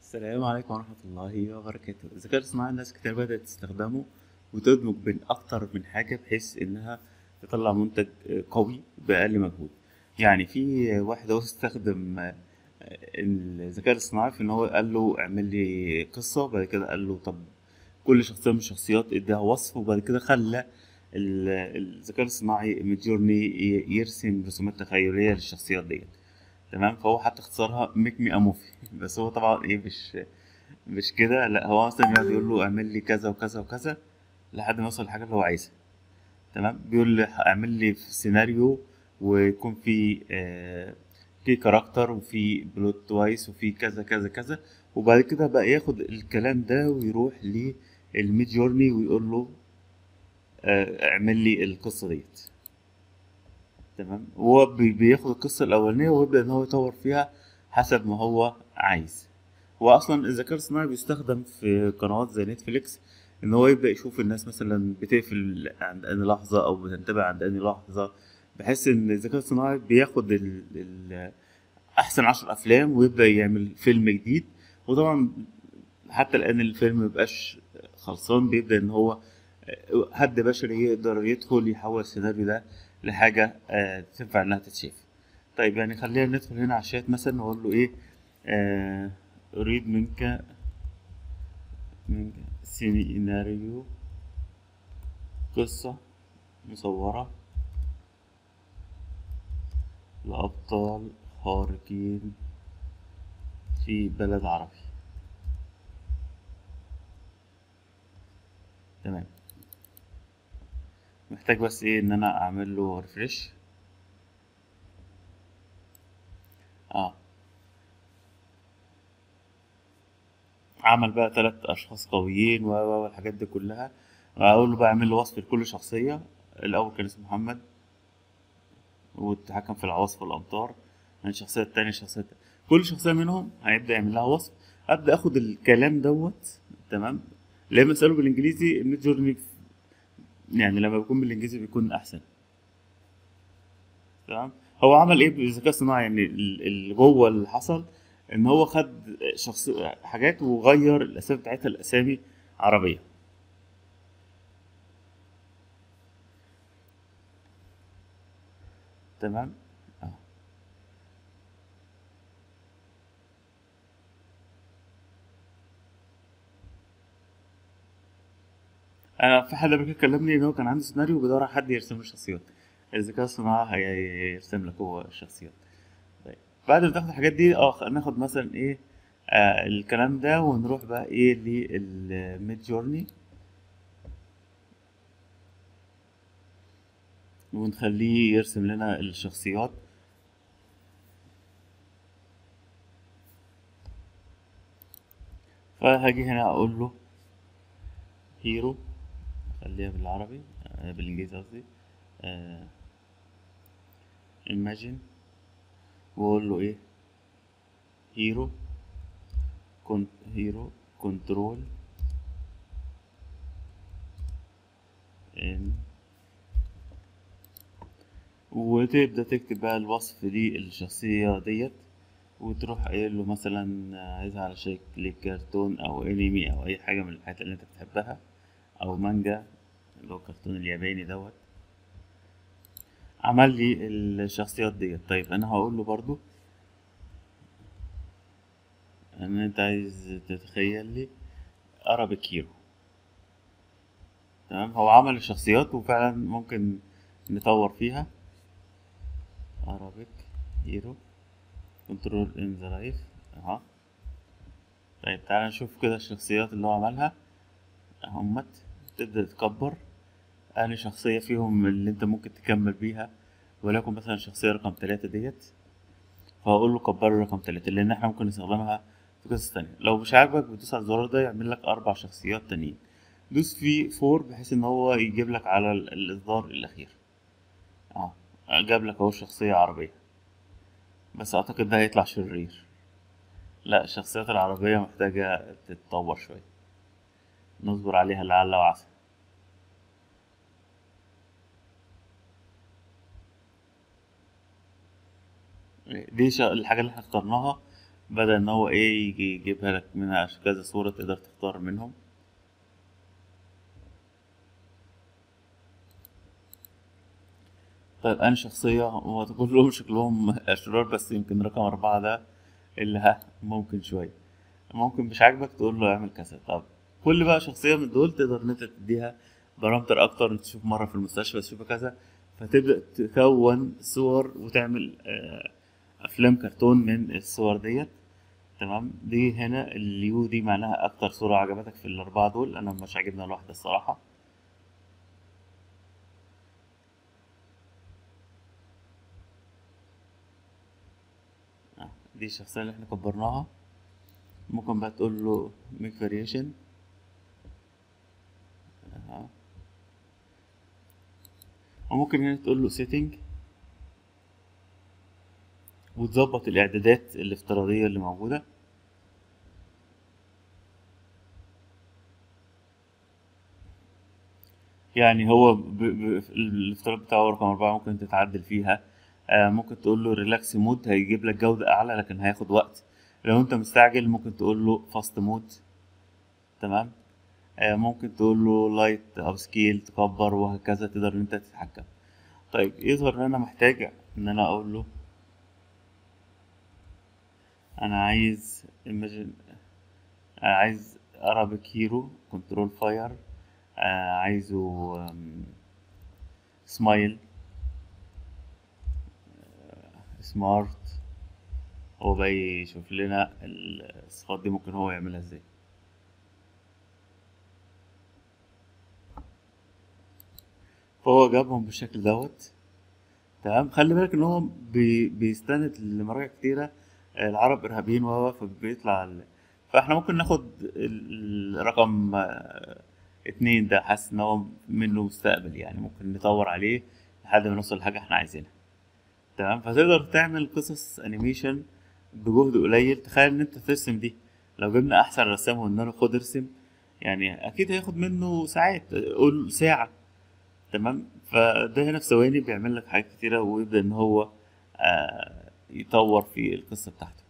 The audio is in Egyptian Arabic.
السلام عليكم ورحمة الله وبركاته الذكاء الاصطناعي ناس كتير بدأت تستخدمه وتدمج بين أكتر من حاجة بحيث إنها تطلع منتج قوي بأقل مجهود يعني في واحد هو استخدم آه، الذكاء الاصطناعي في إن هو قال له اعمل لي قصة وبعد كده قال له طب كل شخصية من الشخصيات اديها وصف وبعد كده خلى ال- الذكاء الاصطناعي ميدجورني يرسم رسومات تخيلية للشخصيات ديت تمام فهو حتى اختصارها ميك مي اموفي بس هو طبعا ايه مش مش كده لا هو مثلا يقعد يقول له اعمل لي كذا وكذا وكذا لحد ما يوصل للحاجه اللي هو عايزها تمام بيقول لي اعمل لي في سيناريو ويكون في آه في كاركتر وفي بلوت توايس وفي كذا كذا كذا وبعد كده بقى ياخد الكلام ده ويروح للميد جورني ويقول له آه اعمل لي القصه ديت تمام هو بي- بياخد القصة الأولانية ويبدأ إن هو يطور فيها حسب ما هو عايز هو أصلا الذكاء الاصطناعي بيستخدم في قنوات زي نتفليكس إن هو يبدأ يشوف الناس مثلا بتقفل عند أنهي لحظة أو بتنتبه عند أنهي لحظة بحيث إن الذكاء الاصطناعي بياخد ال ال أحسن عشر أفلام ويبدأ يعمل فيلم جديد وطبعا حتى الآن الفيلم مبقاش خلصان بيبدأ إن هو حد بشري يقدر يدخل يحول السيناريو ده لحاجة آه، تنفع إنها تتشاف طيب يعني خلينا ندخل هنا على الشات مثلا نقول له إيه آه، أريد منك منك سيناريو قصة مصورة لأبطال خارقين في بلد عربي تمام محتاج بس ايه ان انا اعمل له ريفرش اه عمل بقى ثلاث اشخاص قويين و و- والحاجات دي كلها اقول له بقى اعمل له وصف لكل شخصيه الاول كان اسمه محمد وتحكم في العواصف والامطار يعني الشخصيه التانية الشخصيه التانية. كل شخصيه منهم هيبدا يعمل لها وصف ابدا اخد الكلام دوت تمام لما اساله بالانجليزي الميد جورني يعني لما بيكون بالانجليزي بيكون احسن تمام هو عمل ايه بالذكاء الصناعي يعني ال- اللي جوه اللي حصل ان هو خد شخص حاجات وغير الاسامي بتاعتها الاسامي عربيه تمام اه انا في حد قبل كده كلمني ان هو كان عنده سيناريو بيدور على حد يرسم له الشخصيات الذكاء الصناعي هيرسم لك هو الشخصيات طيب بعد ما تاخد الحاجات دي اه ناخد مثلا ايه آه الكلام ده ونروح بقى ايه للميد جورني ونخليه يرسم لنا الشخصيات فهاجي هنا اقول له هيرو خليها بالعربي آه بالانجليزي قصدي آه imagine واقول له ايه هيرو كنت هيرو كنترول ان وتبدأ تكتب بقى الوصف للشخصية ديت وتروح قايل له مثلا عايزها على شكل كرتون أو أنمي أو أي حاجة من الحاجات اللي أنت بتحبها أو مانجا اللي هو الكرتون الياباني دوت عمل لي الشخصيات ديت طيب أنا هقول له برضو إن أنت عايز تتخيل لي أرابيك هيرو تمام هو عمل الشخصيات وفعلا ممكن نطور فيها أرابيك هيرو كنترول ان ذا لايف اها طيب تعالى نشوف كده الشخصيات اللي هو عملها همت تبدأ تكبر أنهي شخصية فيهم اللي انت ممكن تكمل بيها ولكن مثلا الشخصية رقم تلاتة ديت فهقول له كبر لي رقم تلاتة لأن احنا ممكن نستخدمها في قصص تانية لو مش عاجبك بتدوس على الزرار ده يعمل لك أربع شخصيات تانيين دوس في فور بحيث إن هو يجيب لك على ال- الإصدار الأخير اه جاب لك أهو شخصية عربية بس أعتقد ده هيطلع شرير لا الشخصيات العربية محتاجة تتطور شوية نصبر عليها لعل وعسى دي شا- الحاجة اللي احنا اخترناها بدل ان هو ايه يجي يجيبها لك منها كذا صورة تقدر تختار منهم طيب انا شخصية هو كلهم شكلهم اشرار بس يمكن رقم اربعة ده اللي ها ممكن شوية ممكن مش عاجبك تقول له اعمل كذا طب كل بقى شخصية من دول تقدر ان انت تديها بارامتر اكتر انت تشوف مرة في المستشفى تشوف كذا فتبدأ تكون صور وتعمل آه، افلام كرتون من الصور ديت تمام دي هنا اليو دي معناها اكتر صورة عجبتك في الاربعة دول انا مش عاجبني الواحدة الصراحة آه، دي الشخصية اللي احنا كبرناها ممكن بقى تقول له make variation أها. وممكن هنا تقول له setting وتظبط الاعدادات الافتراضية اللي موجودة يعني هو ب... ب... الافتراض بتاعه رقم أربعة ممكن تتعدل فيها آه ممكن تقول له ريلاكس مود هيجيب لك جودة أعلى لكن هياخد وقت لو أنت مستعجل ممكن تقول له فاست مود تمام آه ممكن تقول له لايت أو سكيل تكبر وهكذا تقدر إن أنت تتحكم طيب يظهر إن أنا محتاج إن أنا أقول له أنا عايز imagine أنا عايز Arabic هيرو كنترول فاير عايزه سمايل سمارت هو بقى يشوف لنا الصفات دي ممكن هو يعملها ازاي فهو جابهم بالشكل دوت تمام خلي بالك ان هو بي بيستند لمراجع كتيرة آه، العرب ارهابيين وهو فبيطلع ال... فاحنا ممكن ناخد ال- الرقم آه، اتنين ده حاسس ان هو منه مستقبل يعني ممكن نطور عليه لحد ما نوصل لحاجة احنا عايزينها تمام فتقدر تعمل قصص انيميشن بجهد قليل تخيل ان انت ترسم دي لو جبنا احسن رسام وقلنا له خد ارسم يعني اكيد هياخد منه ساعات قول ساعة تمام فده هنا في ثواني بيعمل لك حاجات كتيرة ويبدأ ان هو آه يطور في القصة بتاعته